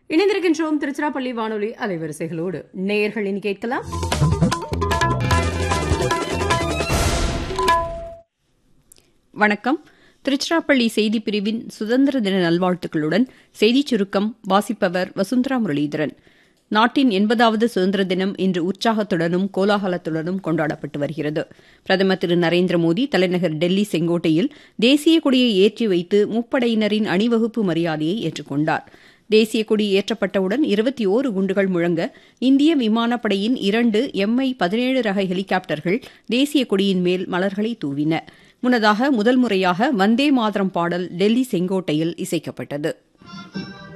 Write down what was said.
இணைந்திருக்கின்றோம் திருச்சிராப்பள்ளி வானொலி அலைவரிசைகளோடு நேயர்கள் இனி கேட்கலாம் வணக்கம் திருச்சிராப்பள்ளி செய்திப் பிரிவின் சுதந்திர தின நல்வாழ்த்துக்களுடன் செய்திச் சுருக்கம் வாசிப்பவர் வசுந்தரா முரளிதரன் நாட்டின் எண்பதாவது சுதந்திர தினம் இன்று உற்சாகத்துடனும் கோலாகலத்துடனும் கொண்டாடப்பட்டு வருகிறது பிரதமர் திரு நரேந்திர மோடி தலைநகர் டெல்லி செங்கோட்டையில் தேசிய கொடியை ஏற்றி வைத்து முப்படையினரின் அணிவகுப்பு மரியாதையை ஏற்றுக்கொண்டார் தேசிய கொடி ஏற்றப்பட்டவுடன் இருபத்தி ஓரு குண்டுகள் முழங்க இந்திய விமானப்படையின் இரண்டு எம்ஐ பதினேழு ரக ஹெலிகாப்டர்கள் தேசிய கொடியின் மேல் மலர்களை தூவின முன்னதாக முதல் முறையாக வந்தே மாதரம் பாடல் டெல்லி செங்கோட்டையில் இசைக்கப்பட்டது